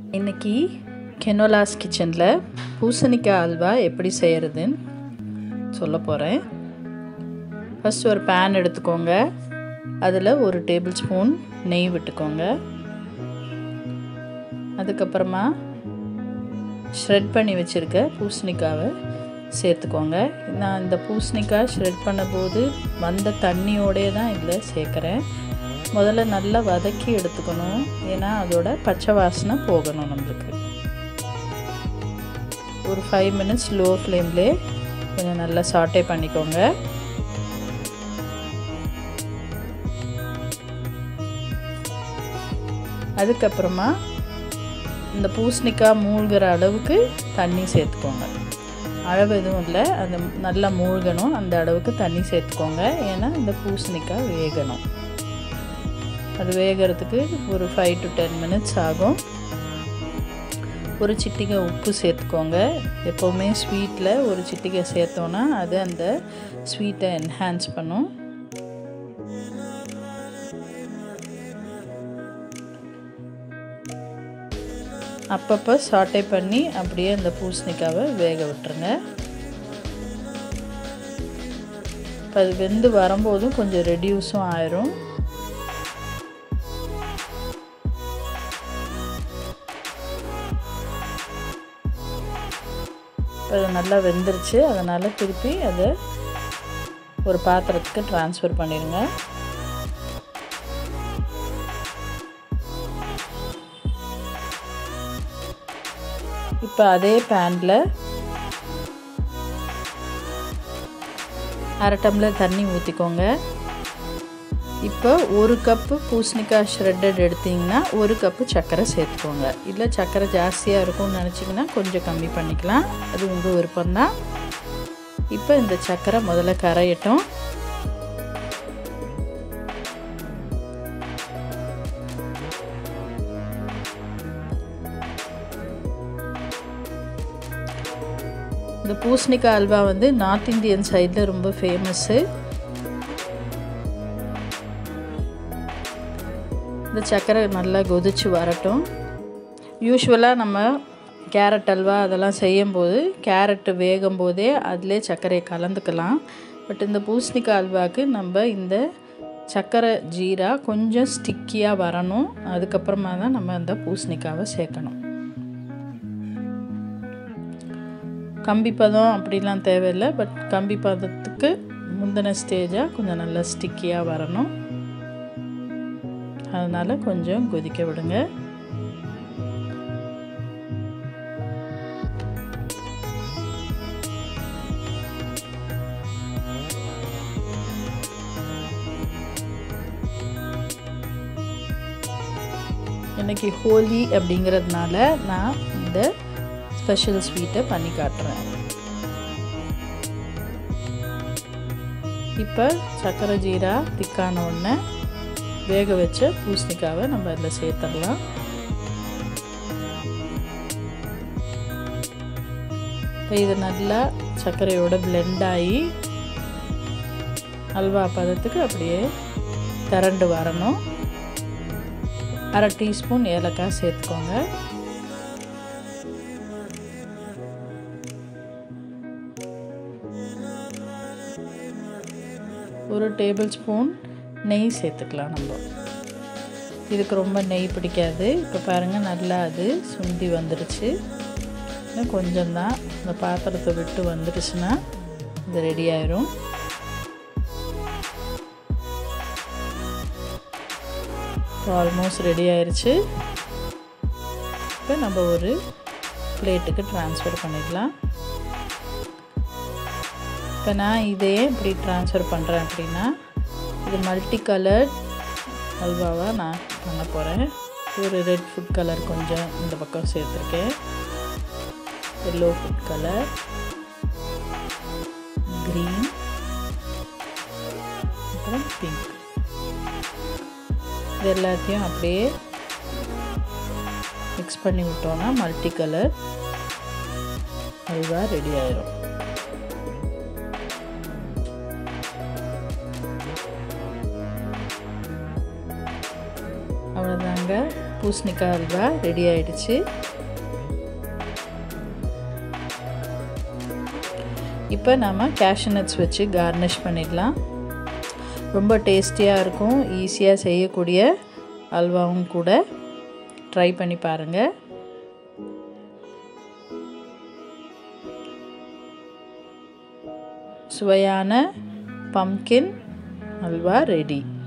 இன்னைக்கு கெனோலாஸ் கிச்சனில் பூசணிக்காய் அல்வா எப்படி செய்கிறதுன்னு சொல்ல போகிறேன் ஃபஸ்ட் ஒரு பேன் எடுத்துக்கோங்க அதில் ஒரு டேபிள் ஸ்பூன் நெய் விட்டுக்கோங்க அதுக்கப்புறமா ஷ்ரெட் பண்ணி வச்சுருக்க பூசணிக்காவை சேர்த்துக்கோங்க நான் இந்த பூசணிக்காய் ஷ்ரெட் பண்ணும்போது வந்த தண்ணியோடே தான் இதில் சேர்க்குறேன் முதல்ல நல்லா வதக்கி எடுத்துக்கணும் ஏன்னா அதோட பச்சை வாசனை போகணும் நம்மளுக்கு ஒரு ஃபைவ் மினிட்ஸ் லோ ஃப்ளேம்லே கொஞ்சம் நல்லா சாட்டே பண்ணிக்கோங்க அதுக்கப்புறமா இந்த பூசணிக்காய் மூழ்கிற அளவுக்கு தண்ணி சேர்த்துக்கோங்க அளவு எதுவும் இல்லை அந்த நல்லா மூழ்கணும் அந்த அளவுக்கு தண்ணி சேர்த்துக்கோங்க ஏன்னா இந்த பூசணிக்காய் வேகணும் அது வேகிறதுக்கு ஒரு ஃபைவ் டு டென் மினிட்ஸ் ஆகும் ஒரு சிட்டிகை உப்பு சேர்த்துக்கோங்க எப்போவுமே ஸ்வீட்டில் ஒரு சிட்டிகை சேர்த்தோன்னா அது அந்த ஸ்வீட்டை என்ஹான்ஸ் பண்ணும் அப்பப்போ சாட்டை பண்ணி அப்படியே அந்த பூசணிக்காவை வேக விட்டுருங்க இப்போ அது வெந்து வரும்போதும் கொஞ்சம் ரெடியூஸும் ஆயிரும் அது நல்லா வெந்துருச்சு அதனால் திருப்பி அதை ஒரு பாத்திரத்துக்கு ட்ரான்ஸ்ஃபர் பண்ணிடுங்க இப்போ அதே பேனில் அரை டம்ளர் தண்ணி ஊற்றிக்கோங்க இப்போ ஒரு கப்பு பூசணிக்காய் ஷ்ரெட்டட் எடுத்திங்கன்னா ஒரு கப்பு சர்க்கரை சேர்த்துக்கோங்க இல்லை சர்க்கரை ஜாஸ்தியாக இருக்கும்னு நினச்சிங்கன்னா கொஞ்சம் கம்மி பண்ணிக்கலாம் அது உங்கள் விருப்பம்தான் இப்போ இந்த சர்க்கரை முதல்ல கரையட்டும் இந்த பூசணிக்காய் அல்வா வந்து நார்த் இந்தியன் சைடில் ரொம்ப ஃபேமஸ்ஸு இந்த சர்க்கரை நல்லா கொதிச்சு வரட்டும் யூஸ்வலாக நம்ம கேரட் அல்வா அதெல்லாம் செய்யும்போது கேரட்டு வேகும் போதே அதிலே சர்க்கரையை கலந்துக்கலாம் பட் இந்த பூசணிக்காய் அல்வாவுக்கு நம்ம இந்த சர்க்கரை ஜீரா கொஞ்சம் ஸ்டிக்கியாக வரணும் அதுக்கப்புறமா தான் நம்ம அந்த பூசணிக்காவை சேர்க்கணும் கம்பி பதம் அப்படிலாம் தேவையில்லை பட் கம்பி பதத்துக்கு முந்தின ஸ்டேஜாக கொஞ்சம் நல்லா ஸ்டிக்கியாக வரணும் அதனால் கொஞ்சம் கொதிக்க விடுங்க இன்னைக்கு ஹோலி அப்படிங்கிறதுனால நான் இந்த ஸ்பெஷல் ஸ்வீட்டை பண்ணி காட்டுறேன் இப்போ சர்க்கரை ஜீரா திக்கான உடனே வேக வச்ச பூசணிக்காவை நம்ம அதில் சேர்த்துடலாம் இப்போ இது நல்லா சர்க்கரையோட பிளெண்ட் ஆகி அல்வா பதத்துக்கு அப்படியே திரண்டு வரணும் அரை டீஸ்பூன் ஏலக்காய் சேர்த்துக்கோங்க ஒரு டேபிள் ஸ்பூன் நெய் சேர்த்துக்கலாம் நம்ம இதுக்கு ரொம்ப நெய் பிடிக்காது இப்போ பாருங்கள் நல்லா அது சுண்டி வந்துடுச்சு இன்னும் கொஞ்சம் தான் இந்த பாத்திரத்தை விட்டு வந்துடுச்சுன்னா இது ரெடி ஆயிரும் இப்போ ஆல்மோஸ்ட் ரெடி ஆயிடுச்சு இப்போ நம்ம ஒரு பிளேட்டுக்கு ட்ரான்ஸ்ஃபர் பண்ணிடலாம் இப்போ நான் இதே இப்படி ட்ரான்ஸ்ஃபர் பண்ணுறேன் அப்படின்னா இது மல்டி கலர் அல்வாவாக நான் பண்ண போகிறேன் ஒரு ரெட் ஃபுட் கலர் கொஞ்சம் இந்த பக்கம் சேர்த்துருக்கேன் எல்லோ ஃபுட் கலர் க்ரீன் அப்புறம் பிங்க் இது எல்லாத்தையும் அப்படியே மிக்ஸ் பண்ணி விட்டோன்னா மல்டி கலர் அல்வா ரெடி ஆயிரும் அவ்வளோதாங்க பூசணிக்காய் அல்வா ரெடி ஆயிடுச்சு இப்போ நம்ம கேஷ்யூ நட்ஸ் வச்சு கார்னிஷ் பண்ணிடலாம் ரொம்ப டேஸ்டியாக இருக்கும் ஈஸியாக செய்யக்கூடிய அல்வாவும் கூட ட்ரை பண்ணி பாருங்கள் சுவையான பம்கின் அல்வா ரெடி